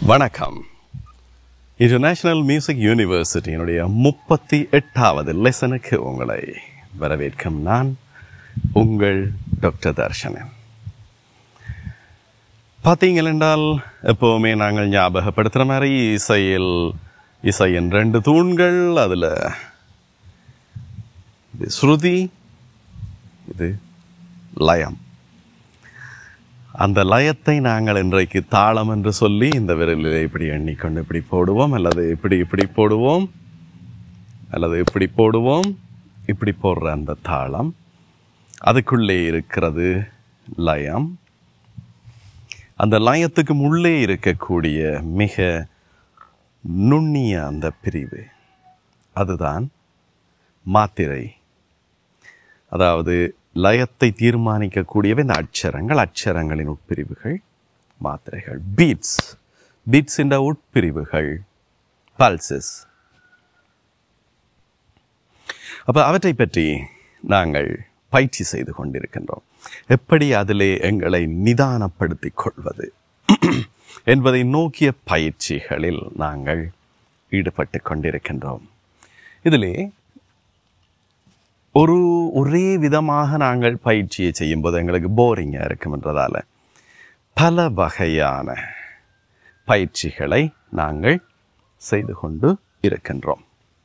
வணக்கம் international music யூனிவர்சிட்டியினுடைய முப்பத்தி எட்டாவது லெசனுக்கு உங்களை வரவேற்கும் நான் உங்கள் டாக்டர் தர்ஷனன் பார்த்தீங்கள் என்றால் எப்போவுமே நாங்கள் ஞாபகப்படுத்துகிற மாதிரி இசையில் இசையின் ரெண்டு தூண்கள் அதில் இது ஸ்ருதி இது லயம் அந்த லயத்தை நாங்கள் இன்றைக்கு தாளம் என்று சொல்லி இந்த விரலில் இப்படி எண்ணிக்கொண்டு இப்படி போடுவோம் அல்லது இப்படி இப்படி போடுவோம் அல்லது இப்படி போடுவோம் இப்படி போடுற அந்த தாளம் அதுக்குள்ளே இருக்கிறது லயம் அந்த லயத்துக்கு உள்ளே இருக்கக்கூடிய மிக நுண்ணிய அந்த பிரிவு அதுதான் மாத்திரை அதாவது லயத்தை தீர்மானிக்கக்கூடியவை இந்த அட்சரங்கள் அட்சரங்களின் உட்பிரிவுகள் மாத்திரைகள் பீட்ஸ் பீட்ஸ் என்ற உட்பிரிவுகள் பல்சஸ் அப்போ அவற்றை பற்றி நாங்கள் பயிற்சி செய்து கொண்டிருக்கின்றோம் எப்படி அதிலே எங்களை நிதானப்படுத்திக் கொள்வது என்பதை நோக்கிய பயிற்சிகளில் நாங்கள் ஈடுபட்டு கொண்டிருக்கின்றோம் இதிலே ஒரு ஒரே விதமாக நாங்கள் பயிற்சியை செய்யும்போது எங்களுக்கு போரிங்காக இருக்கும்ன்றதால பல வகையான பயிற்சிகளை நாங்கள் செய்து கொண்டு இருக்கின்றோம்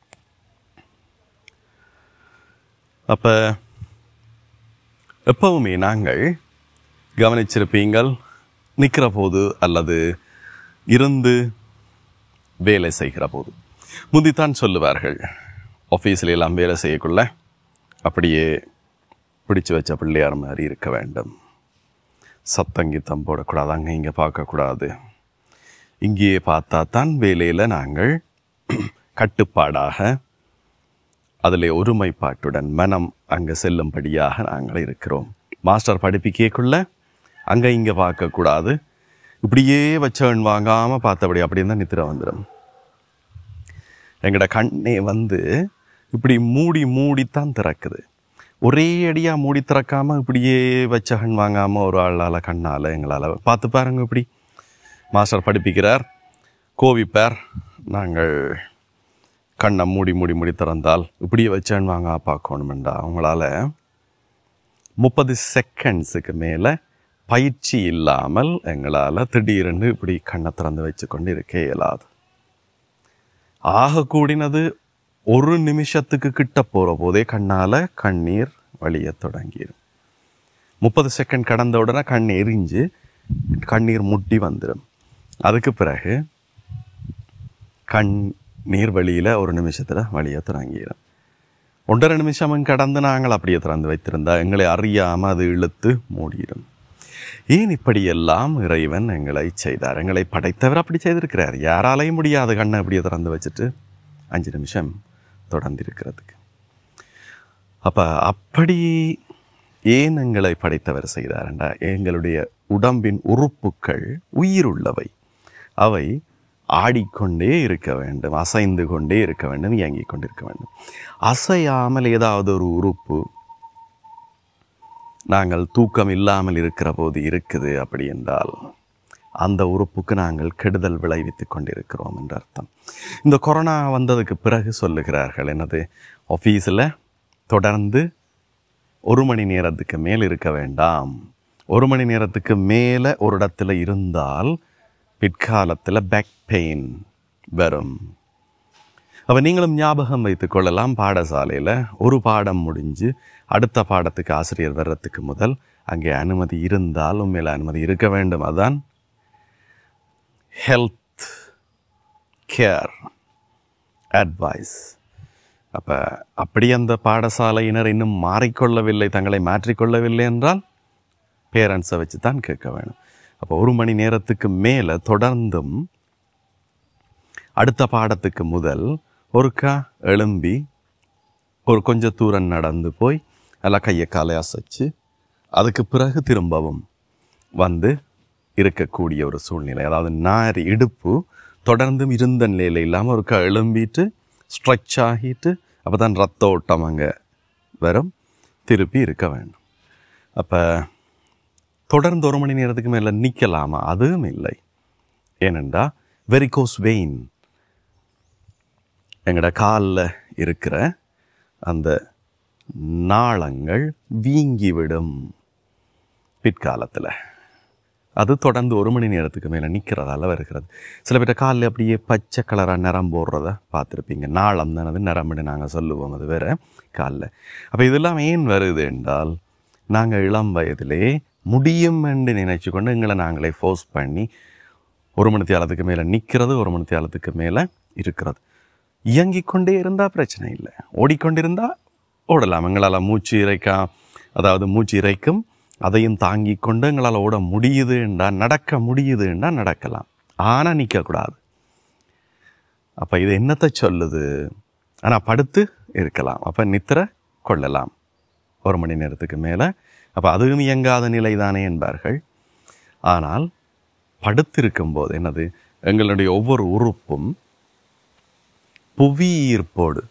அப்போ எப்பவுமே நாங்கள் கவனிச்சிருப்பீங்கள் நிற்கிற போது அல்லது இருந்து வேலை செய்கிற போது முந்தித்தான் சொல்லுவார்கள் ஆஃபீஸில் எல்லாம் வேலை செய்யக்குள்ள அப்படியே பிடிச்சு வச்ச பிள்ளையார் மாதிரி இருக்க வேண்டும் சத்தங்கித்தம் போடக்கூடாது அங்கே இங்கே பார்க்கக்கூடாது இங்கேயே பார்த்தா தான் வேலையில் நாங்கள் கட்டுப்பாடாக அதில் ஒருமைப்பாட்டுடன் மனம் அங்கே செல்லும்படியாக நாங்கள் இருக்கிறோம் மாஸ்டர் படிப்பிக்கக்குள்ள அங்கே இங்கே பார்க்கக்கூடாது இப்படியே வச்சவன் வாங்காமல் பார்த்தபடி அப்படியே தான் நித்திர வந்துடும் எங்களோட கண்ணே வந்து இப்படி மூடி மூடித்தான் திறக்குது ஒரே அடியாக மூடி திறக்காம இப்படியே வச்ச கண் வாங்காமல் ஒரு ஆளால் கண்ணால் எங்களால் பார்த்து பாருங்க இப்படி மாஸ்டர் படிப்பிக்கிறார் கோவிப்பார் நாங்கள் கண்ணை மூடி மூடி மூடி திறந்தால் இப்படியே வச்சேன் வாங்க பார்க்கணுமெண்டா அவங்களால முப்பது செகண்ட்ஸுக்கு மேலே பயிற்சி இல்லாமல் எங்களால் திடீர்னு இப்படி கண்ணை திறந்து வச்சு கொண்டு இருக்க இயலாது ஆக கூடினது ஒரு நிமிஷத்துக்கு கிட்ட போகிற போதே கண்ணால் கண்ணீர் வழிய தொடங்கிடும் முப்பது செகண்ட் கடந்த உடனே கண் எரிஞ்சு கண்ணீர் முட்டி வந்துடும் அதுக்கு பிறகு கண் நீர் வழியில் ஒரு நிமிஷத்தில் வழிய தொடங்கிடும் ஒன்றரை நிமிஷம் கடந்து நாங்கள் அப்படியே திறந்து வைத்திருந்தா எங்களை அறியாமல் அது இழுத்து மூடிடும் ஏன் இப்படியெல்லாம் இறைவன் எங்களை செய்தார் எங்களை படைத்தவர் அப்படி செய்திருக்கிறார் யாராலையும் முடியாது கண்ணை அப்படியே திறந்து வச்சுட்டு அஞ்சு நிமிஷம் தொடர்ந்து இருக்கிறதுக்கு அப்போ அப்படி ஏன் எங்களை படைத்தவர் செய்தார்ண்டா எங்களுடைய உடம்பின் உறுப்புக்கள் உயிருள்ளவை அவை ஆடிக்கொண்டே இருக்க வேண்டும் அசைந்து கொண்டே இருக்க வேண்டும் இயங்கிக் கொண்டிருக்க வேண்டும் அசையாமல் ஏதாவது ஒரு உறுப்பு நாங்கள் தூக்கம் இல்லாமல் இருக்கிற போது இருக்குது அப்படி என்றால் அந்த உறுப்புக்கு நாங்கள் கெடுதல் விளைவித்து கொண்டிருக்கிறோம் என்ற அர்த்தம் இந்த கொரோனா வந்ததுக்கு பிறகு சொல்லுகிறார்கள் என்னது ஆஃபீஸில் தொடர்ந்து ஒரு மணி நேரத்துக்கு மேல் இருக்க வேண்டாம் ஒரு மணி நேரத்துக்கு மேலே ஒரு இடத்துல இருந்தால் பிற்காலத்தில் பேக் பெயின் வரும் அப்போ நீங்களும் ஞாபகம் வைத்துக் கொள்ளலாம் பாடசாலையில் ஒரு பாடம் முடிஞ்சு அடுத்த பாடத்துக்கு ஆசிரியர் வர்றதுக்கு முதல் அங்கே அனுமதி இருந்தால் உண்மையில் அனுமதி இருக்க வேண்டும் அதான் ஹெல்த் கேர் அட்வைஸ் அப்போ அப்படி அந்த பாடசாலையினர் இன்னும் மாறிக்கொள்ளவில்லை தங்களை மாற்றிக்கொள்ளவில்லை என்றால் பேரண்ட்ஸை வச்சு தான் கேட்க வேணும் அப்போ ஒரு மணி நேரத்துக்கு மேலே தொடர்ந்தும் அடுத்த பாடத்துக்கு முதல் ஒருக்கா எழும்பி ஒரு கொஞ்ச தூரம் நடந்து போய் எல்லாம் கையை காலை அசைச்சு அதுக்கு பிறகு திரும்பவும் வந்து இருக்கக்கூடிய ஒரு சூழ்நிலை அதாவது நாரி இடுப்பு தொடர்ந்தும் இருந்த நிலையில் இல்லாமல் ஒருக்கா எழும்பிட்டு ஸ்ட்ரெச் ஆகிட்டு அப்போ தான் ரத்த ஓட்டம் அங்கே வரும் திருப்பி இருக்க வேண்டும் அப்போ தொடர்ந்து ஒரு மணி நேரத்துக்கு மேலே நிற்கலாமா அதுவும் இல்லை ஏனென்றா வெரிகோஸ் வெயின் எங்களோட காலில் இருக்கிற அந்த நாளங்கள் வீங்கிவிடும் பிற்காலத்தில் அது தொடர்ந்து ஒரு மணி நேரத்துக்கு மேலே நிற்கிறதால வருகிறது சில பேர்ட்ட காலில் அப்படியே பச்சை கலராக நிறம் போடுறத பார்த்துருப்பீங்க நாளம் தான் அது நிறம்னு நாங்கள் சொல்லுவோம் அது வேற காலில் அப்போ இதெல்லாம் ஏன் வருது என்றால் நாங்கள் இளம் வயதிலே முடியும் என்று நினைச்சு கொண்டு எங்களை நாங்களே ஃபோர்ஸ் பண்ணி ஒரு மணி தியாலத்துக்கு மேலே நிற்கிறது ஒரு மணி தியாலத்துக்கு மேலே இருக்கிறது இயங்கிக் கொண்டே இருந்தால் பிரச்சனை இல்லை ஓடிக்கொண்டிருந்தால் ஓடலாம் எங்களால் மூச்சு இறைக்கா அதாவது மூச்சு இறைக்கும் அதையும் தாங்கி கொண்டு எங்களால் ஓட முடியுதுண்டா நடக்க முடியுதுண்டா நடக்கலாம் ஆனால் நிற்கக்கூடாது அப்போ இது என்னத்தை சொல்லுது ஆனால் படுத்து இருக்கலாம் அப்போ நித்திர கொள்ளலாம் ஒரு மணி நேரத்துக்கு மேலே அப்போ அதுவும் இயங்காத நிலை தானே என்பார்கள் ஆனால் படுத்திருக்கும் போது என்னது எங்களுடைய ஒவ்வொரு உறுப்பும் புவியீர்ப்போடு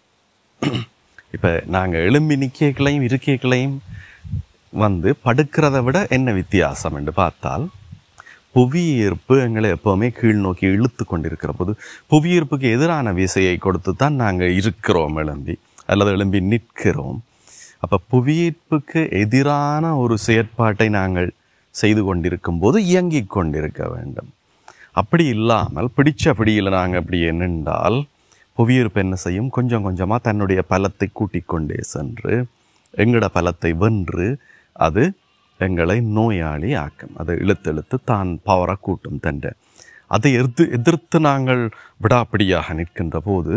இப்போ நாங்கள் எழும்பி நிற்கலையும் இருக்கைகளையும் வந்து படுக்கிறத விட என்ன வித்தியாசம் என்று பார்த்தால் புவியீர்ப்பு எங்களை எப்போவுமே கீழ் நோக்கி இழுத்து கொண்டிருக்கிற போது புவியீர்ப்புக்கு எதிரான விசையை கொடுத்து தான் நாங்கள் இருக்கிறோம் எழும்பி அல்லது எழும்பி நிற்கிறோம் அப்போ புவியீர்ப்புக்கு எதிரான ஒரு செயற்பாட்டை நாங்கள் செய்து கொண்டிருக்கும் போது இயங்கிக் கொண்டிருக்க வேண்டும் அப்படி இல்லாமல் பிடிச்ச பிடியில் நாங்கள் அப்படி நின்றால் புவியீர்ப்பு என்ன செய்யும் கொஞ்சம் கொஞ்சமாக தன்னுடைய பலத்தை கூட்டிக் கொண்டே சென்று எங்களோட பலத்தை வென்று அது எங்களை நோயாளி ஆக்கும் அதை இழுத்து இழுத்து தான் பவரை கூட்டும் தண்ட அதை எதிர்த்து எதிர்த்து நாங்கள் விடாப்பிடியாக நிற்கின்ற போது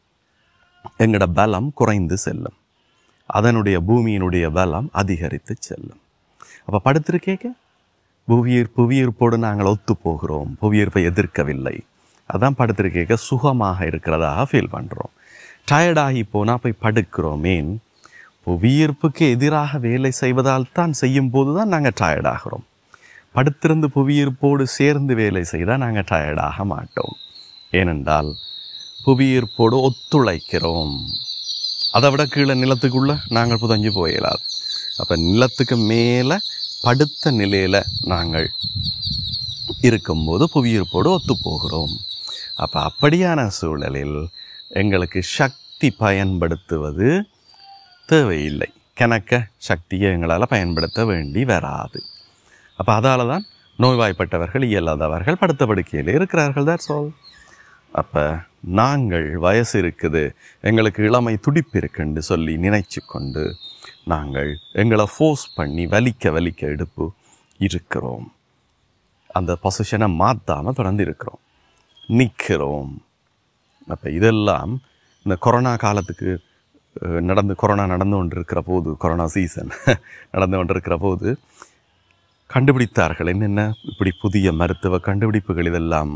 எங்களோட பலம் குறைந்து செல்லும் அதனுடைய பூமியினுடைய பலம் அதிகரித்து செல்லும் அப்போ படுத்திருக்கேக்க புவியீர் புவியீர்ப்போடு நாங்கள் ஒத்து போகிறோம் புவியீர்ப்பை எதிர்க்கவில்லை அதான் படுத்திருக்கேக்க சுகமாக இருக்கிறதாக ஃபீல் பண்ணுறோம் டயர்டாகி போனால் போய் படுக்கிறோம் ஏன் புவியீர்ப்புக்கு எதிராக வேலை செய்வதால் தான் செய்யும் போது தான் நாங்கள் டயர்டாகிறோம் படுத்திருந்து புவியீர்ப்போடு சேர்ந்து வேலை செய்தால் நாங்கள் டயர்டாக மாட்டோம் ஏனென்றால் புவியீர்ப்போடு ஒத்துழைக்கிறோம் அதை விட கீழே நிலத்துக்குள்ள நாங்கள் புதஞ்சு போயிடலாம் அப்போ நிலத்துக்கு மேலே படுத்த நிலையில் நாங்கள் இருக்கும்போது புவியீர்ப்போடு ஒத்து போகிறோம் அப்போ அப்படியான சூழலில் எங்களுக்கு சக்தி பயன்படுத்துவது தேவையில்லை கணக்க சக்தியை எங்களால் பயன்படுத்த வேண்டி வராது அப்போ அதால தான் நோய்வாய்ப்பட்டவர்கள் இயலாதவர்கள் படுத்த படுக்கையில் இருக்கிறார்கள் தான் சொல் அப்போ நாங்கள் வயசு இருக்குது எங்களுக்கு இளமை துடிப்பு இருக்குன்னு சொல்லி நினைச்சு கொண்டு நாங்கள் எங்களை ஃபோர்ஸ் பண்ணி வலிக்க வலிக்க எடுப்பு இருக்கிறோம் அந்த பொசிஷனை மாற்றாமல் தொடர்ந்து இருக்கிறோம் நிற்கிறோம் அப்போ இதெல்லாம் இந்த கொரோனா காலத்துக்கு அஹ், நடந்து கொரோனா நடந்து கொண்டிருக்கிற போது கொரோனா சீசன் நடந்து கொண்டிருக்கிற போது கண்டுபிடித்தார்கள் என்னென்ன இப்படி புதிய மருத்துவ கண்டுபிடிப்புகள் இதெல்லாம்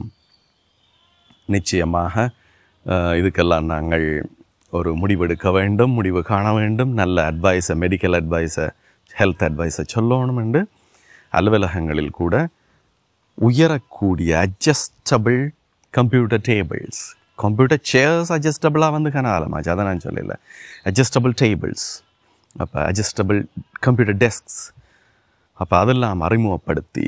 நிச்சயமாக அஹ், இதுக்கெல்லாம் நாங்கள் ஒரு முடிவெடுக்க வேண்டும் முடிவு காண வேண்டும் நல்ல அட்வைஸை மெடிக்கல் அட்வைஸை ஹெல்த் அட்வைஸை சொல்லணும் என்று அலுவலகங்களில் கூட உயரக்கூடிய adjustable computer tables computer chairs அட்ஜஸ்டபிளாக வந்து கனாலமாச்சு அதை நான் சொல்லல அட்ஜஸ்டபிள் டேபிள்ஸ் அப்போ அட்ஜஸ்டபிள் கம்ப்யூட்டர் டெஸ்க்ஸ் அப்போ அதெல்லாம் அறிமுகப்படுத்தி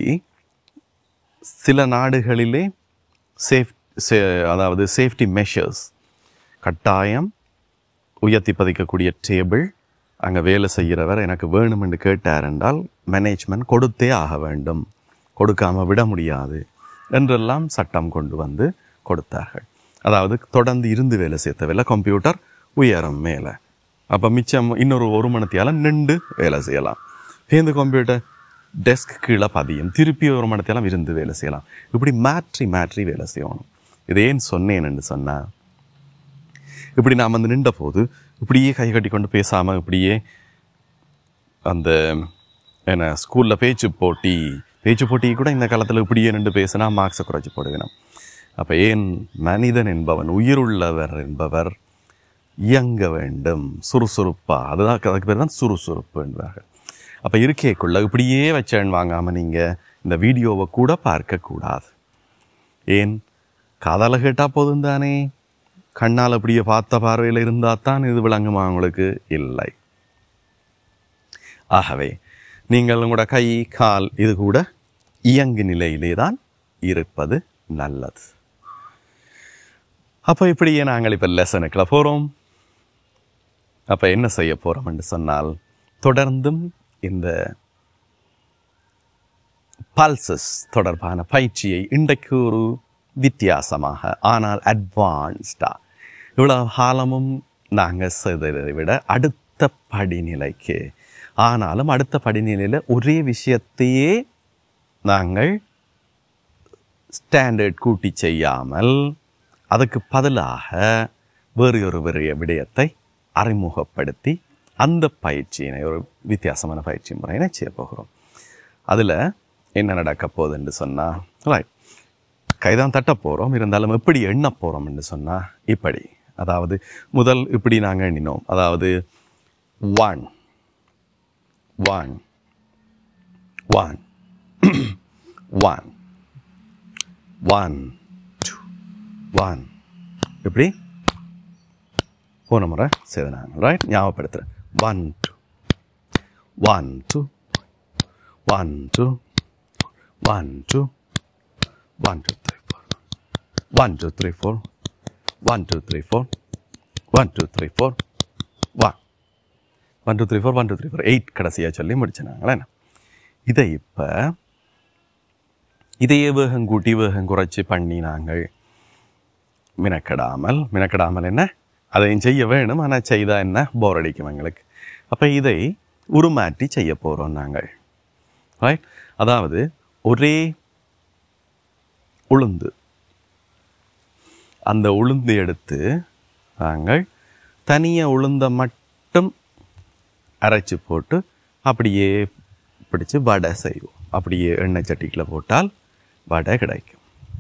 சில நாடுகளிலே சேஃப் சே அதாவது சேஃப்டி மெஷர்ஸ் கட்டாயம் உயர்த்தி பதிக்கக்கூடிய டேபிள் அங்கே வேலை செய்கிறவர் எனக்கு வேணும் என்று கேட்டார் என்றால் மேனேஜ்மெண்ட் கொடுத்தே ஆக வேண்டும் கொடுக்காம விட முடியாது என்றெல்லாம் சட்டம் கொண்டு வந்து கொடுத்தார்கள் அதாவது தொடர்ந்து இருந்து வேலை செய்யத்தவில்லை கம்ப்யூட்டர் உயரம் மேலே அப்போ மிச்சம் இன்னொரு ஒரு மணத்தியால் நின்று வேலை செய்யலாம் இந்த கம்ப்யூட்டர் டெஸ்க் கீழே பதியும் திருப்பி ஒரு மணத்தியாலும் இருந்து வேலை செய்யலாம் இப்படி மாற்றி மாற்றி வேலை செய்யணும் இது ஏன் சொன்னேன் என்று சொன்னால் இப்படி நாம் வந்து நின்ற போது இப்படியே கை கட்டி கொண்டு பேசாமல் இப்படியே அந்த என்ன ஸ்கூலில் பேச்சு போட்டி பேச்சு போட்டி கூட இந்த காலத்தில் இப்படியே நின்று பேசினா மார்க்ஸை குறைச்சி போடுவேணும் அப்போ ஏன் மனிதன் என்பவன் உயிருள்ளவர் என்பவர் இயங்க வேண்டும் சுறுசுறுப்பாக அதுதான் அதுக்கு பேர் தான் சுறுசுறுப்பு என்பார்கள் அப்போ இருக்கைக்குள்ள இப்படியே வச்சேன் வாங்காமல் நீங்கள் இந்த வீடியோவை கூட பார்க்கக்கூடாது ஏன் காதால் கேட்டால் போதும் தானே கண்ணால் அப்படியே பார்த்த பார்வையில் இருந்தால் தான் இது விளங்குமா உங்களுக்கு இல்லை ஆகவே நீங்கள் உங்களோட கை கால் இது கூட இயங்கு நிலையிலே தான் இருப்பது நல்லது அப்போ இப்படியே நாங்கள் இப்போ லெசனுக்குள்ள போகிறோம் அப்போ என்ன செய்ய போகிறோம் என்று சொன்னால் தொடர்ந்தும் இந்த பல்சஸ் தொடர்பான பயிற்சியை இன்றைக்கு ஒரு வித்தியாசமாக ஆனால் அட்வான்ஸ்டாக இவ்வளோ காலமும் நாங்கள் செய்ததை விட அடுத்த படிநிலைக்கு ஆனாலும் அடுத்த படிநிலையில் ஒரே விஷயத்தையே நாங்கள் ஸ்டாண்டர்ட் கூட்டி செய்யாமல் அதுக்கு பதிலாக வேறு ஒரு விரிய விடயத்தை அறிமுகப்படுத்தி அந்த பயிற்சியினை ஒரு வித்தியாசமான பயிற்சி முறையினை செய்ய போகிறோம் அதில் என்ன நடக்க போகுதுன்னு சொன்னால் ரைட் கைதான் தட்ட போகிறோம் இருந்தாலும் எப்படி எண்ண போகிறோம் என்று சொன்னால் இப்படி அதாவது முதல் இப்படி நாங்கள் எண்ணினோம் அதாவது one one one one one two one இப்படி போன முறை செய்தாங்க ரைட் ஞாபகப்படுத்துகிறேன் one two one two one two one two one two three four one two three four one two three four one two three four one one two three four one two three four eight கடைசியாக சொல்லி முடிச்சினாங்களே இதை இப்போ இதையே வேகம் கூட்டி வேகம் குறைச்சி பண்ணி நாங்கள் மினக்கடாமல் மினக்கடாமல் என்ன அதையும் செய்ய வேணும் ஆனால் செய்தால் என்ன போர் அடிக்கும் எங்களுக்கு அப்போ இதை உருமாற்றி செய்ய போகிறோம் நாங்கள் ரைட் அதாவது ஒரே உளுந்து அந்த உளுந்து எடுத்து நாங்கள் தனியாக உளுந்தை மட்டும் அரைச்சி போட்டு அப்படியே பிடிச்சு வடை செய்வோம் அப்படியே எண்ணெய் சட்டிக்குள்ள போட்டால் வடை கிடைக்கும்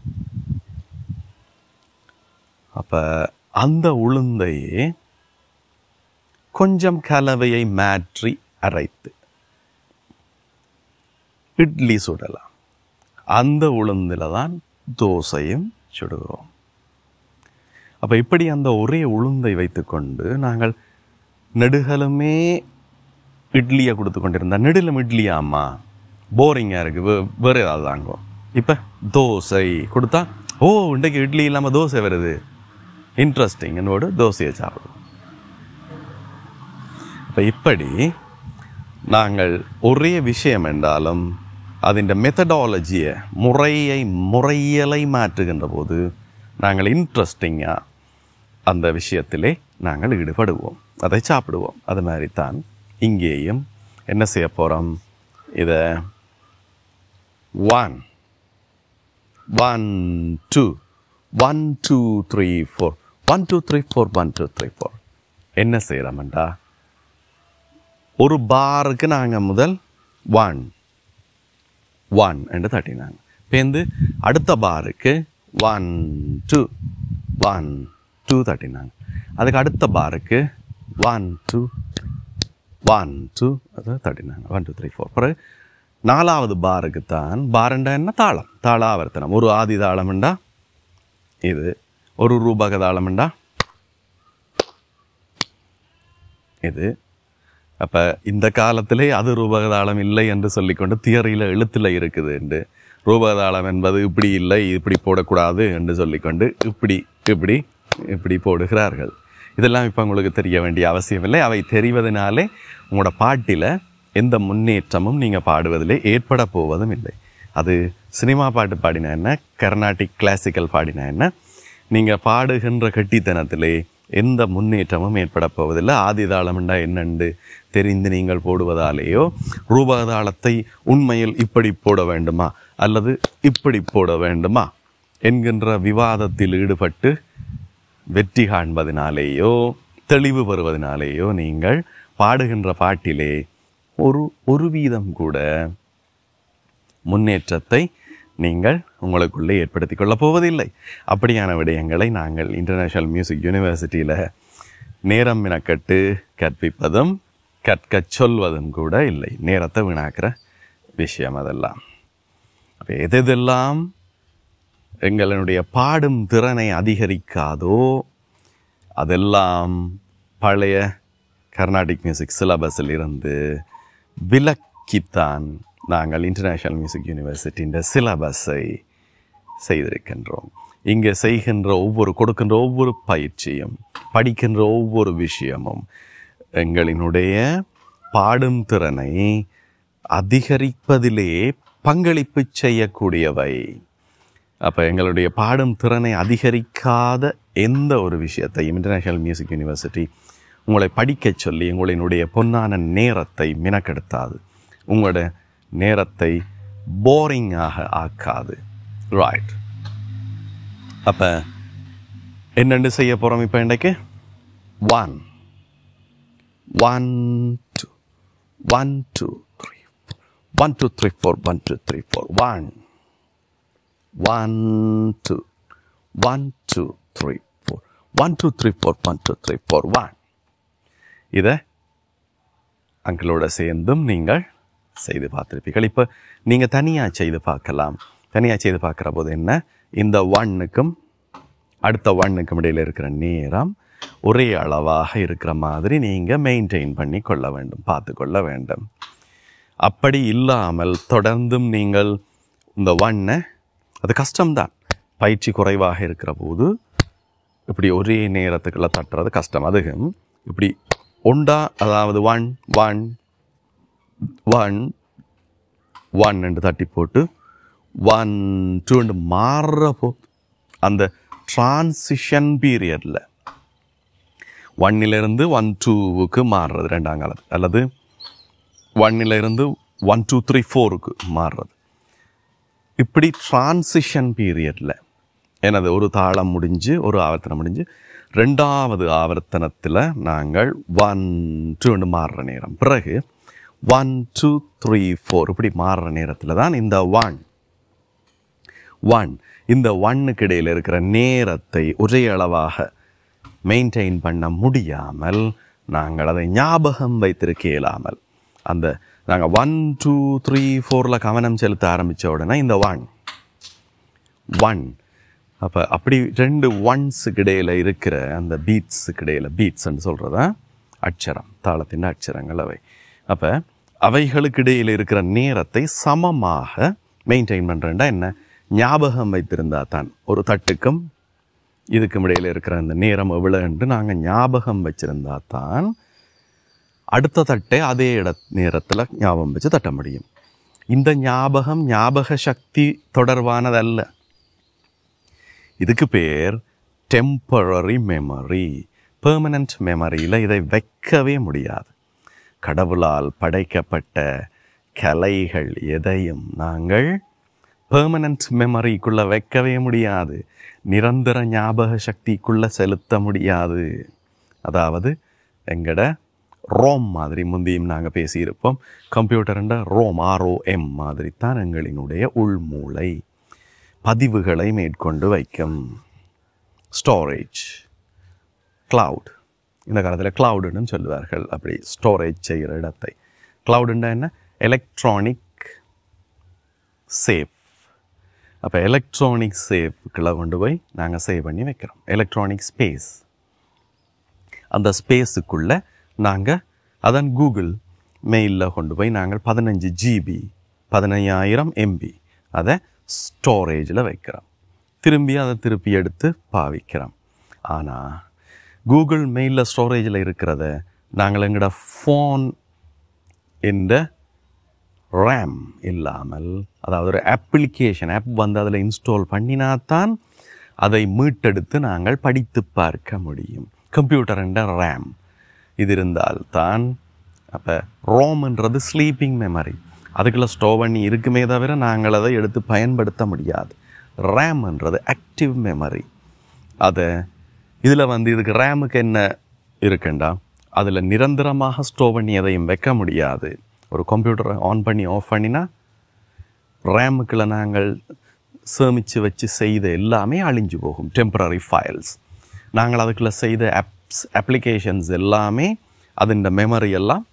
அப்போ அந்த உளுந்தையே கொஞ்சம் கலவையை மாற்றி அரைத்து இட்லி சுடலாம் அந்த உளுந்தில் தான் தோசையும் சுடுகிறோம் அப்போ இப்படி அந்த ஒரே உளுந்தை வைத்துக்கொண்டு நாங்கள் நெடுகலுமே இட்லியை கொடுத்து கொண்டிருந்தா நெடுலும் இட்லியாம்மா போரிங்காக இருக்குது வே வேறு ஏதாவது தாங்கும் இப்போ தோசை கொடுத்தா ஓ இன்றைக்கு இட்லி இல்லாமல் தோசை வருது இன்ட்ரெஸ்டிங் என்னோட தோசையை சாப்பிடுவோம் இப்போ இப்படி நாங்கள் ஒரே விஷயம் என்றாலும் அதின் மெத்தடாலஜியை முறையை முறையலை மாற்றுகின்ற போது நாங்கள் இன்ட்ரெஸ்டிங்காக அந்த விஷயத்திலே நாங்கள் ஈடுபடுவோம் அதை சாப்பிடுவோம் அது மாதிரி தான் இங்கேயும் என்ன செய்ய போகிறோம் இதை one one two one two three four one two three four one two three four என்ன செய்கிறோம்டா ஒரு பாருக்கு நாங்கள் முதல் ஒன் ஒன் என்று தட்டினாங்க பேருந்து அடுத்த பாருக்கு ஒன் டூ ஒன் டூ தட்டினாங்க அதுக்கு அடுத்த பாருக்கு ஒன் டூ ஒன் டூ அதை தட்டினாங்க ஒன் டூ த்ரீ ஃபோர் பிறகு நாலாவது பாருக்கு தான் பாரண்டா என்ன தாளம் தாளாவர்த்தனம் ஒரு ஆதி தாளம்ண்டா இது ஒரு ரூபக தாளம்ண்டா இது அப்போ இந்த காலத்திலே அது ரூபகதாளம் இல்லை என்று சொல்லிக்கொண்டு தியரியில் எழுத்தில் இருக்குது என்று ரூபகதாளம் என்பது இப்படி இல்லை இப்படி போடக்கூடாது என்று சொல்லிக்கொண்டு இப்படி இப்படி இப்படி போடுகிறார்கள் இதெல்லாம் இப்போ உங்களுக்கு தெரிய வேண்டிய அவசியம் இல்லை அவை தெரிவதனாலே உங்களோட பாட்டில் எந்த முன்னேற்றமும் நீங்கள் பாடுவதிலே ஏற்பட போவதும் இல்லை அது சினிமா பாட்டு பாடினா என்ன கர்நாடிக் கிளாசிக்கல் பாடினா என்ன நீங்கள் பாடுகின்ற கெட்டித்தனத்திலே எந்த முன்னேற்றமும் ஏற்பட போவதில்லை ஆதிதாளம்ண்டா என்னண்டு தெரிந்து நீங்கள் போடுவதாலேயோ ரூபதாளத்தை உண்மையில் இப்படி போட வேண்டுமா அல்லது இப்படி போட வேண்டுமா என்கின்ற விவாதத்தில் ஈடுபட்டு வெற்றி காண்பதினாலேயோ தெளிவு பெறுவதனாலேயோ நீங்கள் பாடுகின்ற பாட்டிலே ஒரு ஒரு வீதம் கூட முன்னேற்றத்தை நீங்கள் உங்களுக்குள்ளே ஏற்படுத்தி கொள்ளப் போவதில்லை அப்படியான விடயங்களை நாங்கள் இன்டர்நேஷ்னல் மியூசிக் யூனிவர்சிட்டியில் நேரம் வினக்கட்டு கற்பிப்பதும் கற்கச் சொல்வதும் கூட இல்லை நேரத்தை வீணாக்கிற விஷயம் அதெல்லாம் அப்போ எது எதெல்லாம் எங்களுடைய பாடும் திறனை அதிகரிக்காதோ அதெல்லாம் பழைய கர்நாடிக் மியூசிக் சிலபஸில் இருந்து விலக்கித்தான் நாங்கள் இன்டர்நேஷ்னல் மியூசிக் யூனிவர்சிட்டியின் சிலபஸை செய்திருக்கின்றோம் இங்கே செய்கின்ற ஒவ்வொரு கொடுக்கின்ற ஒவ்வொரு பயிற்சியும் படிக்கின்ற ஒவ்வொரு விஷயமும் எங்களினுடைய பாடும் திறனை அதிகரிப்பதிலே பங்களிப்பு செய்யக்கூடியவை அப்போ எங்களுடைய பாடும் திறனை அதிகரிக்காத எந்த ஒரு விஷயத்தையும் இன்டர்நேஷ்னல் மியூசிக் யூனிவர்சிட்டி உங்களை படிக்கச் சொல்லி உங்களினுடைய பொன்னான நேரத்தை மினக்கெடுத்தாது உங்களோட நேரத்தை போரிங்காக ஆக்காது ரைட் அப்போ என்னென்னு செய்ய போகிறோம் இப்போ இன்றைக்கு one one two one two three one two three four one two three four one one two one two three four one two three four one two three four one இதை அங்கிளோட சேர்ந்தும் நீங்கள் செய்து பார்த்துருப்பீர்கள் இப்போ நீங்கள் தனியாக செய்து பார்க்கலாம் தனியாக செய்து பார்க்குற போது என்ன இந்த ஒன்னுக்கும் அடுத்த ஒன்னுக்கும் இடையில் இருக்கிற நேரம் ஒரே அளவாக இருக்கிற மாதிரி நீங்கள் மெயின்டைன் பண்ணி கொள்ள வேண்டும் பார்த்து கொள்ள வேண்டும் அப்படி இல்லாமல் தொடர்ந்தும் நீங்கள் இந்த ஒன்னை அது கஷ்டம்தான் பயிற்சி குறைவாக இருக்கிற போது இப்படி ஒரே நேரத்துக்குள்ள தட்டுறது கஷ்டம் அதுவும் இப்படி ஒண்டா அதாவது ஒன் ஒன் ஒன் ஒன் என்று தட்டி போட்டு ஒன் டூ மாறுற போ அந்த டிரான்சிஷன் பீரியடில் ஒன்னிலிருந்து ஒன் டூவுக்கு மாறுறது ரெண்டாம் காலத்து அல்லது ஒன்னிலிருந்து ஒன் டூ த்ரீ ஃபோருக்கு மாறுறது இப்படி டிரான்சிஷன் பீரியடில் எனது ஒரு தாளம் முடிஞ்சு ஒரு ஆவர்த்தனம் முடிஞ்சு ரெண்டாவது ஆவர்த்தனத்தில் நாங்கள் ஒன் டூன்னு மாறுற நேரம் பிறகு ஒன் டூ த்ரீ ஃபோர் இப்படி மாறுற நேரத்தில் தான் இந்த ஒன் ஒன் இந்த ஒன்னுக்கு இடையில் இருக்கிற நேரத்தை ஒரே அளவாக மெயின்டைன் பண்ண முடியாமல் நாங்கள் அதை ஞாபகம் வைத்திருக்க இயலாமல் அந்த நாங்கள் ஒன் டூ த்ரீ ஃபோரில் கவனம் செலுத்த ஆரம்பித்த உடனே இந்த ஒன் ஒன் அப்போ அப்படி ரெண்டு ஒன்ஸுக்கு இடையில் இருக்கிற அந்த பீட்ஸுக்கு இடையில் பீட்ஸ்ன்னு சொல்கிறதா அட்சரம் தாளத்தின் அட்சரங்கள் அவை அப்போ அவைகளுக்கு இடையில் இருக்கிற நேரத்தை சமமாக மெயின்டைன் பண்ணுறேன்டா என்ன ஞாபகம் வைத்திருந்தா தான் ஒரு தட்டுக்கும் இதுக்கும் இடையில் இருக்கிற அந்த நேரம் எவ்வளோன்ட்டு நாங்கள் ஞாபகம் வச்சிருந்தா தான் அடுத்த தட்டை அதே இட நேரத்தில் ஞாபகம் வச்சு தட்ட முடியும் இந்த ஞாபகம் ஞாபக சக்தி தொடர்பானதல்ல இதுக்கு பேர் டெம்பரரி மெமரி பெர்மனன்ட் மெமரியில் இதை வைக்கவே முடியாது கடவுளால் படைக்கப்பட்ட கலைகள் எதையும் நாங்கள் பெர்மனன்ட் மெமரிக்குள்ளே வைக்கவே முடியாது நிரந்தர ஞாபக சக்திக்குள்ளே செலுத்த முடியாது அதாவது எங்கட ரோம் மாதிரி முந்தியும் நாங்கள் பேசியிருப்போம் கம்ப்யூட்டர்ன்ற ரோம் ஆர்ஓஎம் மாதிரி தான் எங்களினுடைய உள்மூளை பதிவுகளை மேற்கொண்டு வைக்கும் ஸ்டோரேஜ் cloud இந்த காலத்தில் கிளவுடுன்னு சொல்லுவார்கள் அப்படி ஸ்டோரேஜ் செய்கிற இடத்தை கிளவுடுன்னா என்ன எலக்ட்ரானிக் சேஃப் அப்போ எலக்ட்ரானிக் சேஃப்குள்ளே கொண்டு போய் நாங்கள் சேவ் பண்ணி வைக்கிறோம் எலக்ட்ரானிக் ஸ்பேஸ் அந்த ஸ்பேஸுக்குள்ளே நாங்கள் அதான் கூகுள் மெயிலில் கொண்டு போய் நாங்கள் பதினஞ்சு ஜிபி பதினையாயிரம் எம்பி அதை ஸ்டோரேஜில் வைக்கிறோம் திரும்பி அதை திருப்பி எடுத்து பாவிக்கிறோம் ஆனால் கூகுள் மெயிலில் ஸ்டோரேஜில் இருக்கிறத நாங்கள் எங்களோட ஃபோன் என்ற ரேம் இல்லாமல் அதாவது ஒரு அப்ளிகேஷன் ஆப் வந்து அதில் இன்ஸ்டால் பண்ணினாத்தான் அதை மீட்டெடுத்து நாங்கள் படித்து பார்க்க முடியும் கம்ப்யூட்டர் என்ற ரேம் இது இருந்தால்தான் அப்போ ரோம்ன்றது ஸ்லீப்பிங் மெமரி அதுக்குள்ளே ஸ்டோர் பண்ணி இருக்குமே தவிர நாங்கள் அதை எடுத்து பயன்படுத்த முடியாது ரேம்ன்றது ஆக்டிவ் மெமரி அதை இதில் வந்து இதுக்கு ரேமுக்கு என்ன இருக்குண்டா அதில் நிரந்தரமாக ஸ்டோர் பண்ணி எதையும் வைக்க முடியாது ஒரு கம்ப்யூட்டரை ஆன் பண்ணி ஆஃப் பண்ணினா ரேமுக்குள்ள நாங்கள் சேமித்து வச்சு செய்த எல்லாமே அழிஞ்சு போகும் டெம்பரரி ஃபைல்ஸ் நாங்கள் அதுக்குள்ளே செய்த ஆப்ஸ் அப்ளிகேஷன்ஸ் எல்லாமே அதின் மெமரி எல்லாம்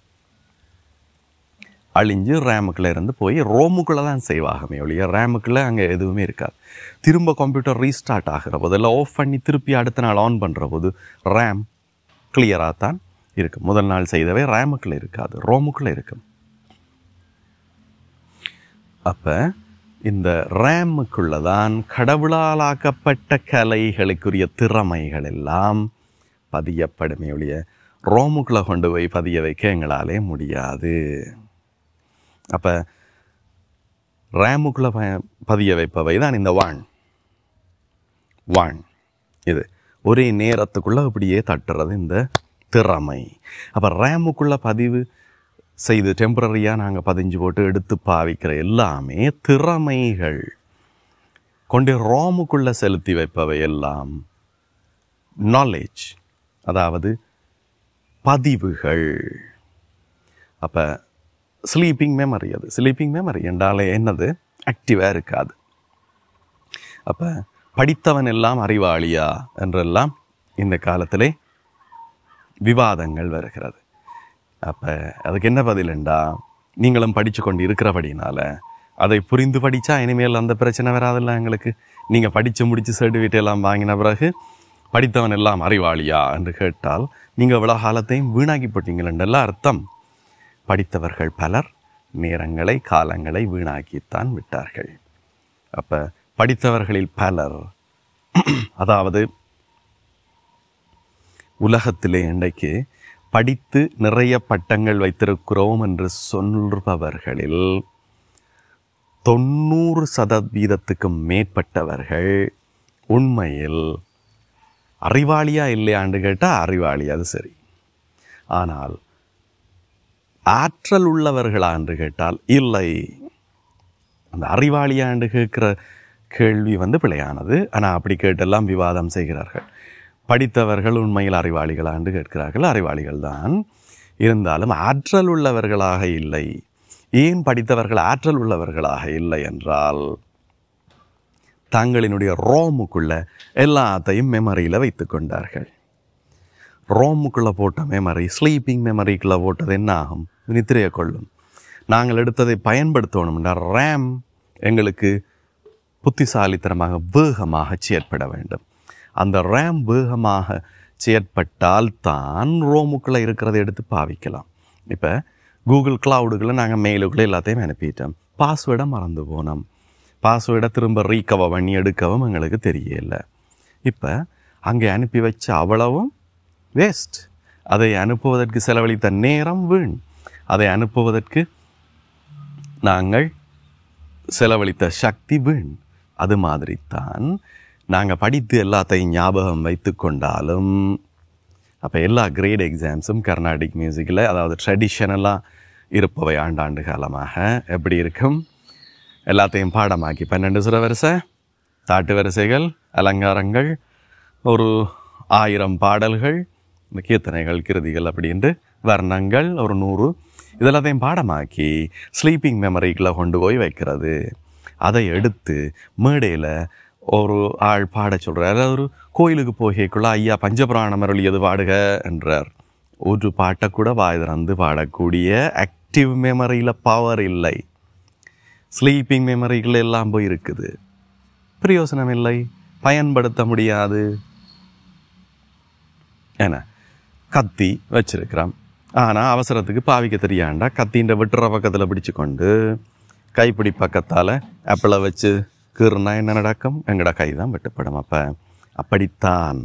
அழிஞ்சு ரேமுக்குள்ளே இருந்து போய் ரோமுக்குள்ளே தான் செய்வாகமே ஒழிய ரேமுக்குள்ளே அங்கே எதுவுமே இருக்காது திரும்ப கம்ப்யூட்டர் ரீஸ்டார்ட் ஆகிற போது இல்லை ஆஃப் பண்ணி திருப்பி அடுத்த நாள் ஆன் பண்ணுற போது ரேம் கிளியராக தான் இருக்கும் முதல் நாள் செய்தவை ரேமுக்குள்ளே இருக்காது ரோமுக்குள்ளே இருக்கும் அப்போ இந்த ரேமுக்குள்ளதான் கடவுளாலாக்கப்பட்ட கலைகளுக்குரிய திறமைகள் எல்லாம் பதியப்படுமே ஒழிய ரோமுக்குள்ளே கொண்டு போய் பதிய வைக்க எங்களாலே முடியாது அப்போ ரேமுக்குள்ளே ப பதிய வைப்பவை தான் இந்த வான் வான் இது ஒரே நேரத்துக்குள்ளே அப்படியே தட்டுறது இந்த திறமை அப்போ ரேமுக்குள்ளே பதிவு செய்து டெம்பரரியாக நாங்கள் பதிஞ்சு போட்டு எடுத்து பாவிக்கிற எல்லாமே திறமைகள் கொண்டு ரோமுக்குள்ளே செலுத்தி வைப்பவை எல்லாம் நாலேஜ் அதாவது பதிவுகள் அப்போ ஸ்லீப்பிங் மெமரி அது ஸ்லீப்பிங் மெமரி என்றாலே என்னது ஆக்டிவாக இருக்காது அப்போ படித்தவன் எல்லாம் அறிவாளியா என்றெல்லாம் இந்த காலத்திலே விவாதங்கள் வருகிறது அப்போ அதுக்கு என்ன பதிலுண்டா நீங்களும் படித்து கொண்டு இருக்கிறபடினால அதை புரிந்து படித்தா இனிமேல் அந்த பிரச்சனை வராதில்ல எங்களுக்கு நீங்கள் படித்து முடித்து சர்டிஃபிகேட் எல்லாம் வாங்கின பிறகு படித்தவன் எல்லாம் அறிவாளியா என்று கேட்டால் நீங்கள் இவ்வளோ காலத்தையும் வீணாக்கி போட்டீங்களென்றெல்லாம் அர்த்தம் படித்தவர்கள் பலர் நேரங்களை காலங்களை வீணாக்கித்தான் விட்டார்கள் அப்போ படித்தவர்களில் பலர் அதாவது உலகத்திலே இன்றைக்கு படித்து நிறைய பட்டங்கள் வைத்திருக்கிறோம் என்று சொல்பவர்களில் தொண்ணூறு சதவீதத்துக்கும் மேற்பட்டவர்கள் உண்மையில் அறிவாளியா இல்லையான்னு கேட்டால் அறிவாளி அது சரி ஆனால் ஆற்றல் உள்ளவர்களா என்று கேட்டால் இல்லை அந்த அறிவாளியாண்டு கேட்குற கேள்வி வந்து பிழையானது ஆனால் அப்படி கேட்டெல்லாம் விவாதம் செய்கிறார்கள் படித்தவர்கள் உண்மையில் அறிவாளிகளாண்டு கேட்கிறார்கள் அறிவாளிகள் தான் இருந்தாலும் ஆற்றல் உள்ளவர்களாக இல்லை ஏன் படித்தவர்கள் ஆற்றல் உள்ளவர்களாக இல்லை என்றால் தங்களினுடைய ரோமுக்குள்ள எல்லாத்தையும் மெமரியில் வைத்து கொண்டார்கள் ரோமுக்குள்ளே போட்ட மெமரி ஸ்லீப்பிங் மெமரிக்குள்ளே போட்டது என்ன ஆகும் நித்திரையை கொள்ளும் நாங்கள் எடுத்ததை பயன்படுத்தணும்னா ரேம் எங்களுக்கு புத்திசாலித்தனமாக வேகமாக செயற்பட வேண்டும் அந்த ரேம் வேகமாக செயற்பட்டால் தான் ரோமுக்குள்ளே இருக்கிறத எடுத்து பாவிக்கலாம் இப்போ கூகுள் கிளவுடுகளை நாங்கள் மெயிலுக்குள்ளே எல்லாத்தையும் அனுப்பிட்டோம் பாஸ்வேர்டை மறந்து போனோம் பாஸ்வேர்டை திரும்ப ரீகவர் பண்ணி எடுக்கவும் எங்களுக்கு தெரியல இப்போ அங்கே அனுப்பி வச்ச அவ்வளவும் வேஸ்ட் அதை அனுப்புவதற்கு செலவழித்த நேரம் வீண் அதை அனுப்புவதற்கு நாங்கள் செலவழித்த சக்தி வீண் அது மாதிரி தான் நாங்கள் படித்து எல்லாத்தையும் ஞாபகம் வைத்து கொண்டாலும் அப்போ எல்லா கிரேட் எக்ஸாம்ஸும் கர்நாடிக் மியூசிக்கில் அதாவது ட்ரெடிஷனலாக இருப்பவை ஆண்டாண்டு காலமாக எப்படி இருக்கும் எல்லாத்தையும் பாடமாக்கி பன்னெண்டு சுர வரிசை தாட்டு வரிசைகள் அலங்காரங்கள் ஒரு ஆயிரம் பாடல்கள் இந்த கீர்த்தனைகள் கிருதிகள் அப்படின்ட்டு வர்ணங்கள் ஒரு நூறு இதெல்லாத்தையும் பாடமாக்கி ஸ்லீப்பிங் மெமரிக்குள்ளே கொண்டு போய் வைக்கிறது அதை எடுத்து மேடையில் ஒரு ஆள் பாட சொல்கிறார் அதாவது ஒரு கோயிலுக்கு போகைக்குள்ள ஐயா பஞ்சபுராணம் அருளியது பாடுக என்றார் ஒரு பாட்டை கூட வாய் திறந்து பாடக்கூடிய ஆக்டிவ் மெமரியில் பவர் இல்லை ஸ்லீப்பிங் மெமரிகள் எல்லாம் போய் இருக்குது பிரயோசனம் இல்லை பயன்படுத்த முடியாது என்ன கத்தி வச்சிருக்கிறான் ஆனால் அவசரத்துக்கு பாவிக்க தெரியாண்டா கத்தின்ற வெட்டுற பக்கத்தில் பிடிச்சு கொண்டு கைப்பிடி பக்கத்தால் ஆப்பிளை வச்சு கீறுனா என்ன நடக்கும் எங்கட கை தான் வெட்டுப்படும் அப்போ அப்படித்தான்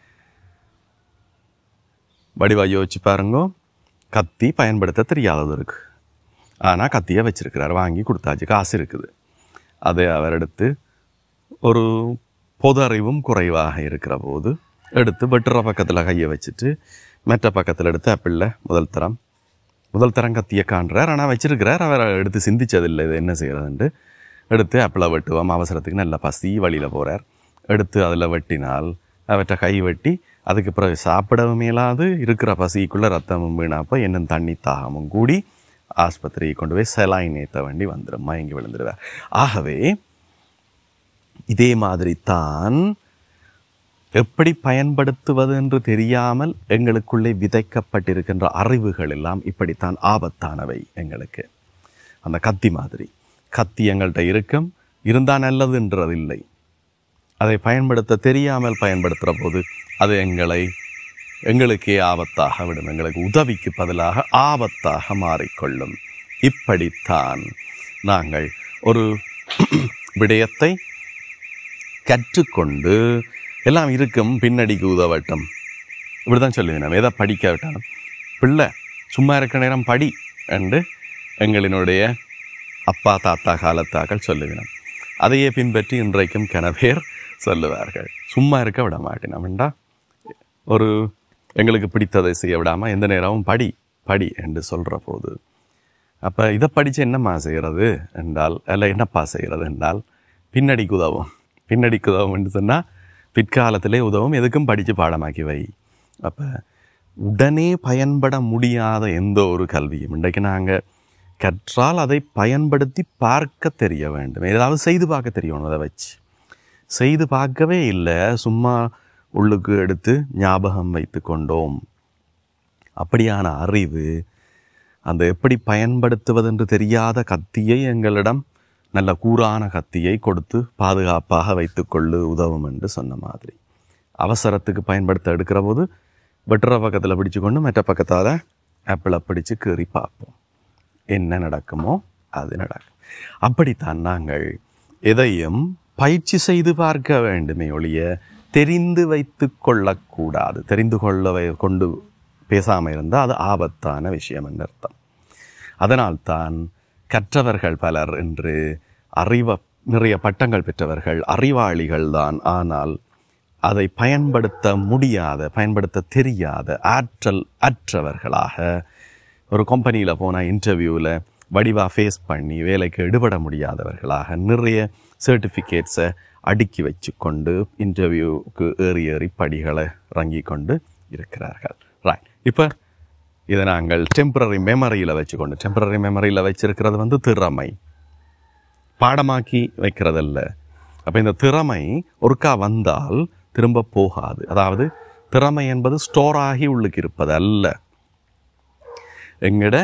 வடிவா யோசிச்சு பாருங்க கத்தி பயன்படுத்த தெரியாதது இருக்கு ஆனால் கத்தியை வச்சிருக்கிறார் வாங்கி கொடுத்தாச்சு காசு இருக்குது அதை அவர் எடுத்து ஒரு பொது அறிவும் குறைவாக இருக்கிற போது எடுத்து வெட்டுற பக்கத்தில் கையை வச்சுட்டு மற்ற பக்கத்தில் எடுத்து ஆப்பிளில் முதல் தரம் முதல் தரம் கத்தியை காண்றார் ஆனால் வச்சிருக்கிறார் அவர் எடுத்து சிந்திச்சதில்லை இது என்ன செய்கிறதுன்ட்டு எடுத்து ஆப்பிளை வெட்டுவோம் அவசரத்துக்கு நல்ல பசி வழியில் போகிறார் எடுத்து அதில் வெட்டினால் அவற்றை கை வெட்டி அதுக்கு பிறகு சாப்பிடவும் இயலாது இருக்கிற பசிக்குள்ளே ரத்தமும் வீணாப்போ இன்னும் தண்ணி தாகமும் கூடி ஆஸ்பத்திரியை கொண்டு போய் செலாயின் ஏற்ற வேண்டி வந்துடும் மயங்கி விழுந்துடுவார் ஆகவே இதே மாதிரி தான் எப்படி பயன்படுத்துவது என்று தெரியாமல் எங்களுக்குள்ளே விதைக்கப்பட்டிருக்கின்ற அறிவுகள் எல்லாம் இப்படித்தான் ஆபத்தானவை எங்களுக்கு அந்த கத்தி மாதிரி கத்தி எங்கள்கிட்ட இருக்கும் இருந்தால் நல்லதுன்றது இல்லை அதை பயன்படுத்த தெரியாமல் பயன்படுத்துகிற போது அது எங்களை எங்களுக்கே ஆபத்தாக விடும் எங்களுக்கு உதவிக்கு பதிலாக ஆபத்தாக மாறிக்கொள்ளும் இப்படித்தான் நாங்கள் ஒரு விடயத்தை கற்றுக்கொண்டு எல்லாம் இருக்கும் பின்னடிக்கு உதவட்டும் இப்படிதான் சொல்லுவேன் நம்ம எதை படிக்க விட்டாலும் பிள்ளை சும்மா இருக்க நேரம் படி என்று எங்களினுடைய அப்பா தாத்தா காலத்தாக்கள் சொல்லுவினோம் அதையே பின்பற்றி இன்றைக்கும் கனவேர் சொல்லுவார்கள் சும்மா இருக்க விட மாட்டேன் ஒரு எங்களுக்கு பிடித்ததை செய்ய விடாமல் எந்த நேரமும் படி படி என்று சொல்கிற போது அப்போ இதை படித்து என்னம்மா செய்கிறது என்றால் அல்ல என்னப்பா செய்கிறது என்றால் பின்னடிக்கு உதவும் பின்னடிக்கு உதவும் என்று சொன்னால் பிற்காலத்திலே உதவும் எதுக்கும் படித்து பாடமாக்கி வை அப்போ உடனே பயன்பட முடியாத எந்த ஒரு கல்வியும் இன்றைக்கு நாங்கள் கற்றால் அதை பயன்படுத்தி பார்க்க தெரிய வேண்டும் ஏதாவது செய்து பார்க்க தெரியணும் அதை வச்சு செய்து பார்க்கவே இல்லை சும்மா உள்ளுக்கு எடுத்து ஞாபகம் வைத்து கொண்டோம் அப்படியான அறிவு அந்த எப்படி பயன்படுத்துவதென்று தெரியாத கத்தியை எங்களிடம் நல்ல கூரான கத்தியை கொடுத்து பாதுகாப்பாக வைத்துக்கொள்ளு உதவும் என்று சொன்ன மாதிரி அவசரத்துக்கு பயன்படுத்த எடுக்கிற போது வெட்டுற பக்கத்தில் பிடிச்சு கொண்டு மற்ற பக்கத்தால் ஆப்பிளை பிடிச்சு கீறி பார்ப்போம் என்ன நடக்குமோ அது நடக்கும் அப்படித்தான் நாங்கள் எதையும் பயிற்சி செய்து பார்க்க வேண்டுமே ஒழிய தெரிந்து வைத்து கொள்ளக்கூடாது தெரிந்து கொள்ள வை- கொண்டு பேசாமல் இருந்தால் அது ஆபத்தான விஷயம் என்று அர்த்தம் அதனால்தான் கற்றவர்கள் பலர் என்று அறிவ நிறைய பட்டங்கள் பெற்றவர்கள் அறிவாளிகள் தான் ஆனால் அதை பயன்படுத்த முடியாத பயன்படுத்த தெரியாத ஆற்றல் அற்றவர்களாக ஒரு கம்பெனியில் போனால் இன்டர்வியூவில் வடிவாக ஃபேஸ் பண்ணி வேலைக்கு எடுபட முடியாதவர்களாக நிறைய சர்டிஃபிகேட்ஸை அடுக்கி வச்சு கொண்டு இன்டர்வியூக்கு ஏறி ஏறி படிகளை இறங்கி கொண்டு இருக்கிறார்கள் ரைட் இப்போ இதை நாங்கள் டெம்பரரி மெமரியில் வச்சுக்கொண்டு டெம்பரரி மெமரியில் வச்சிருக்கிறது வந்து திறமை பாடமாக்கி வைக்கிறதல்ல அப்போ இந்த திறமை ஒருக்கா வந்தால் திரும்ப போகாது அதாவது திறமை என்பது ஸ்டோர் ஆகி உள்ளுக்கு இருப்பது அல்ல எங்கட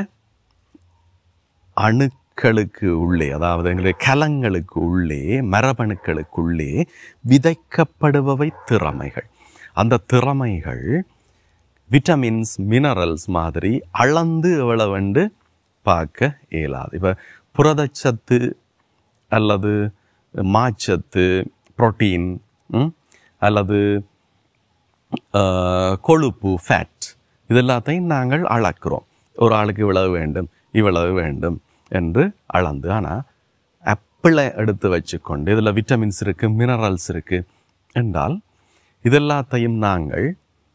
அணுக்களுக்கு உள்ளே அதாவது எங்களுடைய கலங்களுக்கு உள்ளே மரபணுக்களுக்குள்ளே விதைக்கப்படுபவை திறமைகள் அந்த திறமைகள் விட்டமின்ஸ் மினரல்ஸ் மாதிரி அளந்து எவ்வளவுண்டு பார்க்க இயலாது இப்போ புரதச்சத்து அல்லது மாச்சத்து புரோட்டீன் அல்லது ஆஹ், கொழுப்பு ஃபேட் இது எல்லாத்தையும் நாங்கள் அளக்கிறோம் ஒரு ஆளுக்கு இவ்வளவு வேண்டும் இவ்வளவு வேண்டும் என்று அளந்து ஆனால் ஆப்பிளை எடுத்து வச்சுக்கொண்டு இதில் விட்டமின்ஸ் இருக்குது மினரல்ஸ் இருக்குது என்றால் இதெல்லாத்தையும் நாங்கள்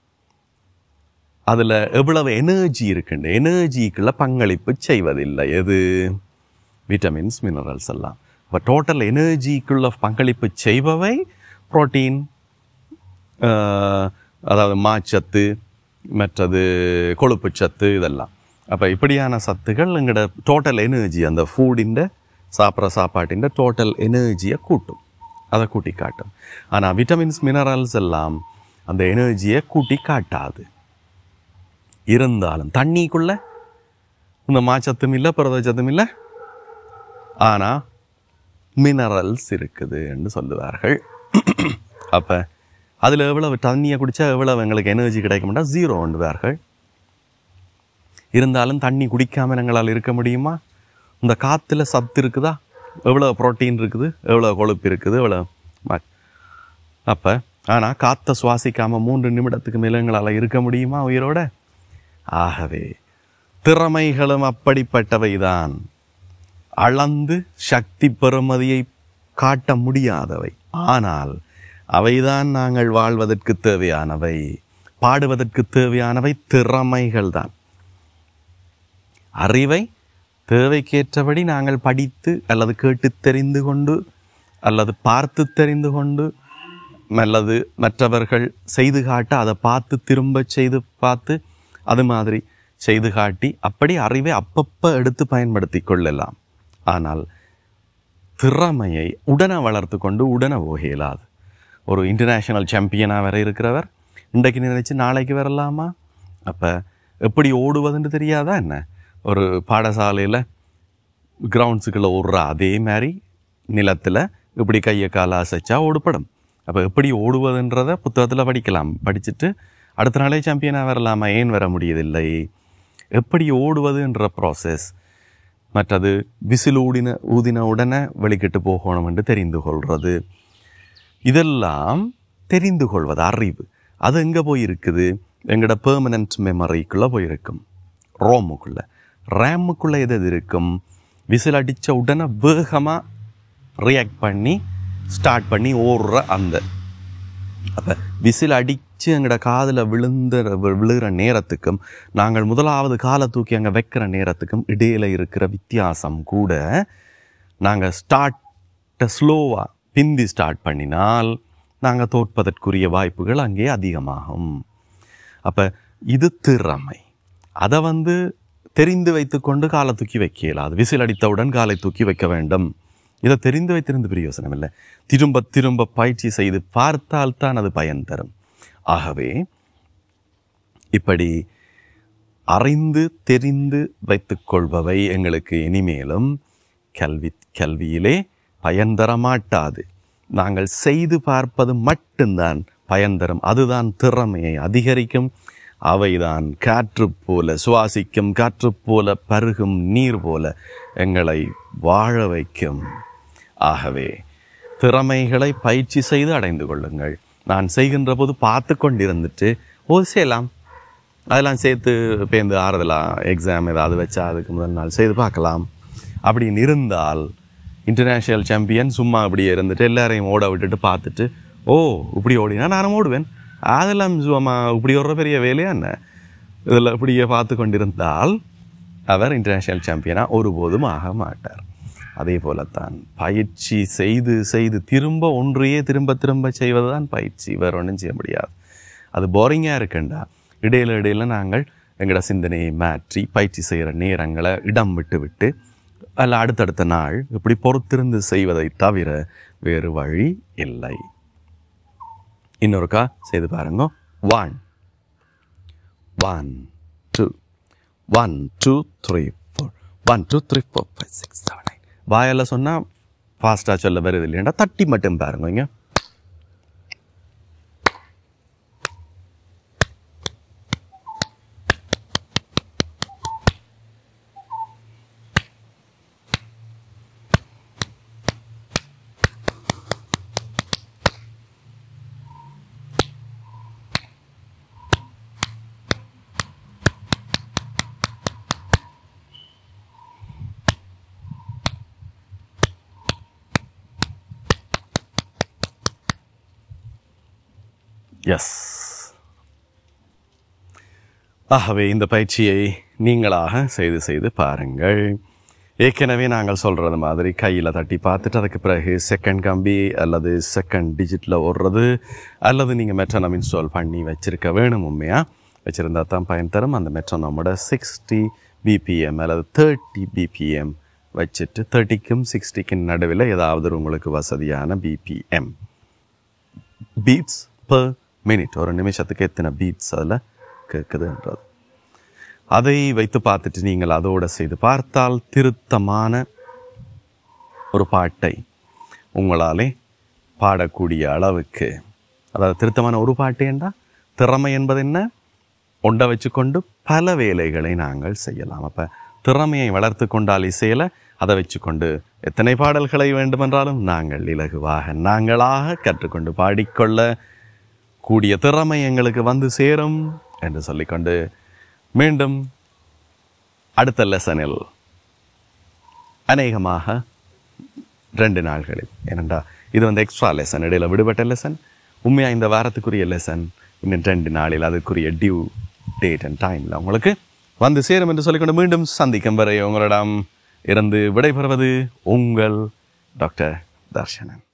அதில் எவ்வளவு எனர்ஜி இருக்குண்டு எனர்ஜிக்குள்ள பங்களிப்பு செய்வதில்லை எது விட்டமின்ஸ் மினரல்ஸ் எல்லாம் இப்போ டோட்டல் எனர்ஜிக்குள்ள பங்களிப்பு செய்பவை புரோட்டீன் அதாவது மாச்சத்து மற்றது கொழுப்பு சத்து இதெல்லாம் அப்போ இப்படியான சத்துகள் எங்களோட டோட்டல் எனர்ஜி அந்த ஃபூடின் சாப்பிட்ற சாப்பாட்டின் டோட்டல் எனர்ஜியை கூட்டும் அதை கூட்டி காட்டும் ஆனால் விட்டமின்ஸ் மினரல்ஸ் எல்லாம் அந்த எனர்ஜியை கூட்டி காட்டாது இருந்தாலும் தண்ணிக்குள்ள இந்த மாச்சத்தும் இல்லை புரதச்சத்தும் இல்லை ஆனால் மினரல்ஸ் இருக்குது என்று சொல்லுவார்கள் அப்போ அதில் எவ்வளவு தண்ணியை குடித்தா எவ்வளவு எங்களுக்கு எனர்ஜி கிடைக்கும்னா ஜீரோ ஒன்றுவார்கள் இருந்தாலும் தண்ணி குடிக்காமல் எங்களால் இருக்க முடியுமா இந்த காற்றுல சத்து இருக்குதா எவ்வளோ புரோட்டீன் இருக்குது எவ்வளோ கொழுப்பு இருக்குது எவ்வளோ அப்போ ஆனால் காற்றை சுவாசிக்காமல் மூன்று நிமிடத்துக்கு மேலே எங்களால் இருக்க முடியுமா உயிரோட ஆகவே திறமைகளும் அப்படிப்பட்டவைதான் அளந்து சக்தி பெறுமதியை காட்ட முடியாதவை ஆனால் அவைதான் நாங்கள் வாழ்வதற்கு தேவையானவை பாடுவதற்கு தேவையானவை திறமைகள் தான் அறிவை தேவைக்கேற்றபடி நாங்கள் படித்து அல்லது கேட்டு தெரிந்து கொண்டு அல்லது பார்த்து தெரிந்து கொண்டு அல்லது மற்றவர்கள் செய்து காட்ட அதை பார்த்து திரும்ப செய்து பார்த்து அது மாதிரி செய்து காட்டி அப்படி அறிவை அப்பப்போ எடுத்து பயன்படுத்தி கொள்ளலாம் ஆனால் திறமையை உடனே வளர்த்து கொண்டு உடனே போக இயலாது ஒரு இன்டர்நேஷ்னல் சாம்பியனாக வர இருக்கிறவர் இன்றைக்கு நினைச்சு நாளைக்கு வரலாமா அப்போ எப்படி ஓடுவதுன்னு தெரியாதா என்ன ஒரு பாடசாலையில் கிரவுண்ட்ஸுக்குள்ளே ஓடுற அதே மாதிரி நிலத்தில் இப்படி கையை காலை அசைச்சா ஓடுபடும் அப்போ எப்படி ஓடுவதுன்றதை புத்தகத்தில் படிக்கலாம் படிச்சுட்டு அடுத்த நாளே சாம்பியனாக வரலாமா ஏன் வர முடியதில்லை எப்படி ஓடுவதுன்ற ப்ராசஸ் மற்றது விசில் ஊடின ஊதின உடனே வெளிக்கிட்டு போகணும் என்று தெரிந்து கொள்வது இதெல்லாம் தெரிந்து கொள்வது அறிவு அது எங்கே போய் இருக்குது எங்களோட பெர்மனன்ட் மெமரிக்குள்ளே போயிருக்கும் ரோமுக்குள்ளே ரேமுக்குள்ளே எது எது இருக்கும் விசில் அடித்த உடனே வேகமாக ரியாக்ட் பண்ணி ஸ்டார்ட் பண்ணி ஓடுற அந்த அப்போ விசில் அடித்து எங்களோட காதில் விழுந்த வி- விழுகிற நேரத்துக்கும் நாங்கள் முதலாவது காலை தூக்கி அங்கே வைக்கிற நேரத்துக்கும் இடையில இருக்கிற வித்தியாசம் கூட நாங்கள் ஸ்டார்ட்டை ஸ்லோவாக பிந்தி ஸ்டார்ட் பண்ணினால் நாங்கள் தோற்பதற்குரிய வாய்ப்புகள் அங்கே அதிகமாகும் அப்போ இது திறமை அதை வந்து தெரிந்து வைத்துக்கொண்டு காலை தூக்கி வைக்க இயலாது விசில் அடித்தவுடன் காலை தூக்கி வைக்க வேண்டும் இதை தெரிந்து வைத்திருந்து பிரயோசனம் இல்லை திரும்ப திரும்ப பயிற்சி செய்து பார்த்தால்தான் அது பயன் தரும் ஆகவே இப்படி அறிந்து தெரிந்து வைத்துக்கொள்பவை எங்களுக்கு இனிமேலும் கல்வி கல்வியிலே பயன் தர மாட்டாது நாங்கள் செய்து பார்ப்பது மட்டும்தான் பயன் தரும் அதுதான் திறமையை அதிகரிக்கும் அவைதான் காற்று போல சுவாசிக்கும் காற்று போல பருகும் நீர் போல எங்களை வாழ வைக்கும் ஆகவே திறமைகளை பயிற்சி செய்து அடைந்து கொள்ளுங்கள் நான் செய்கின்ற போது பார்த்து கொண்டிருந்துட்டு ஓ செய்யலாம் அதெல்லாம் சேர்த்து பேருந்து ஆறுதலாம் எக்ஸாம் ஏதாவது வச்சா அதுக்கு முதல் நாள் செய்து பார்க்கலாம் அப்படின்னு இருந்தால் இன்டர்நேஷ்னல் சாம்பியன் சும்மா அப்படியே இருந்துட்டு எல்லாரையும் ஓட விட்டுட்டு பார்த்துட்டு ஓ இப்படி ஓடினா நானும் ஓடுவேன் அதெல்லாம் சும்மா இப்படி ஒரு பெரிய வேலையா என்ன இதில் இப்படியே பார்த்து கொண்டிருந்தால் அவர் இன்டர்நேஷ்னல் சாம்பியனாக ஒருபோதும் ஆக மாட்டார் அதே போலத்தான் பயிற்சி செய்து செய்து திரும்ப ஒன்றையே திரும்ப திரும்ப செய்வதுதான் பயிற்சி வேற ஒன்றும் செய்ய முடியாது அது போரிங்காக இருக்குண்டா இடையில இடையில நாங்கள் எங்களோட சிந்தனையை மாற்றி பயிற்சி செய்கிற நேரங்களை இடம் விட்டு விட்டு அல்ல அடுத்தடுத்த நாள் இப்படி பொறுத்திருந்து செய்வதை தவிர வேறு வழி இல்லை இன்னொருக்கா செய்து பாருங்க one one two one two three four one two three four five six seven nine வாயால் சொன்னால் ஃபாஸ்ட்டாக சொல்ல வருது இல்லையா தட்டி மட்டும் பாருங்க இங்க எஸ் ஆகவே இந்த பயிற்சியை நீங்களாக செய்து செய்து பாருங்கள் ஏற்கனவே நாங்கள் சொல்கிறது மாதிரி கையில் தட்டி பார்த்துட்டு அதுக்கு பிறகு செகண்ட் கம்பி அல்லது செகண்ட் டிஜிட்டில் ஓடுறது அல்லது நீங்கள் மெட்ரோனம் இன்ஸ்டால் பண்ணி வச்சிருக்க வேணும் உண்மையாக வச்சுருந்தா தான் பயன் தரும் அந்த மெட்ரோனமோட சிக்ஸ்டி பிபிஎம் அல்லது தேர்ட்டி பிபிஎம் வச்சுட்டு தேர்ட்டிக்கும் சிக்ஸ்டிக்கும் நடுவில் ஏதாவது உங்களுக்கு வசதியான பிபிஎம் பீட்ஸ் per மினிட் ஒரு நிமிஷத்துக்கு எத்தனை பீட்ஸ் அதில் கேட்குதுன்றது அதை வைத்து பார்த்துட்டு நீங்கள் அதோட செய்து பார்த்தால் திருத்தமான ஒரு பாட்டை உங்களாலே பாடக்கூடிய அளவுக்கு அதாவது திருத்தமான ஒரு பாட்டு என்றால் திறமை என்பது என்ன ஒன்றை வச்சுக்கொண்டு பல வேலைகளை நாங்கள் செய்யலாம் அப்போ திறமையை வளர்த்து கொண்டால் இசையில் அதை வச்சுக்கொண்டு எத்தனை பாடல்களை வேண்டுமென்றாலும் நாங்கள் இலகுவாக நாங்களாக கற்றுக்கொண்டு பாடிக்கொள்ள கூடிய திறமை எங்களுக்கு வந்து சேரும் என்று சொல்லிக்கொண்டு மீண்டும் அடுத்த லெசனில் அநேகமாக ரெண்டு நாள்களில் ஏனென்றா இது வந்து எக்ஸ்ட்ரா லெசன் இடையில விடுபட்ட லெசன் உண்மையாக இந்த வாரத்துக்குரிய லெசன் இன்னும் ரெண்டு நாளில் அதுக்குரிய டியூ டேட் அண்ட் டைமில் உங்களுக்கு வந்து சேரும் என்று சொல்லிக்கொண்டு மீண்டும் சந்திக்கும் வரை உங்களிடம் இருந்து விடைபெறுவது உங்கள் டாக்டர் தர்ஷனன்